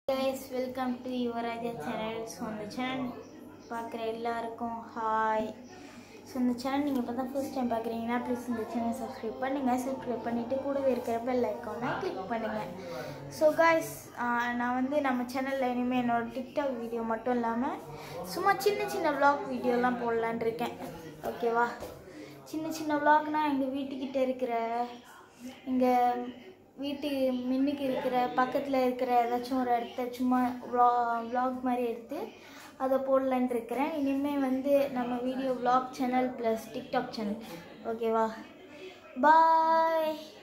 guys welcome to Yuvaraja channel so அந்த channel பார்க்குற எல்லாருக்கும் ஹாய் ஸோ இந்த சேனல் நீங்கள் இப்போ தான் ஃபர்ஸ்ட் டைம் பார்க்குறீங்கன்னா ப்ளீஸ் இந்த சேனல் சப்ஸ்கிரைப் பண்ணுங்கள் சப்ஸ்கிரைப் பண்ணிவிட்டு கூடவே இருக்கிற பெல் ஐக்கானை கிளிக் பண்ணுங்கள் ஸோ காய்ஸ் நான் வந்து நம்ம சேனலில் இனிமேல் என்னோட டிக்டாக் வீடியோ மட்டும் இல்லாமல் சும்மா சின்ன சின்ன vlog வீடியோலாம் போடலான் இருக்கேன் ஓகேவா சின்ன சின்ன vlogனா எங்கள் வீட்டுக்கிட்ட இருக்கிற எங்கள் வீட்டு மின்னுக்கு இருக்கிற பக்கத்தில் இருக்கிற ஏதாச்சும் ஒரு இடத்த சும்மா vlog மாதிரி எடுத்து அதை போடலான்னு இருக்கிறேன் இனிமேல் வந்து நம்ம video vlog channel plus TikTok channel ஓகேவா பாய்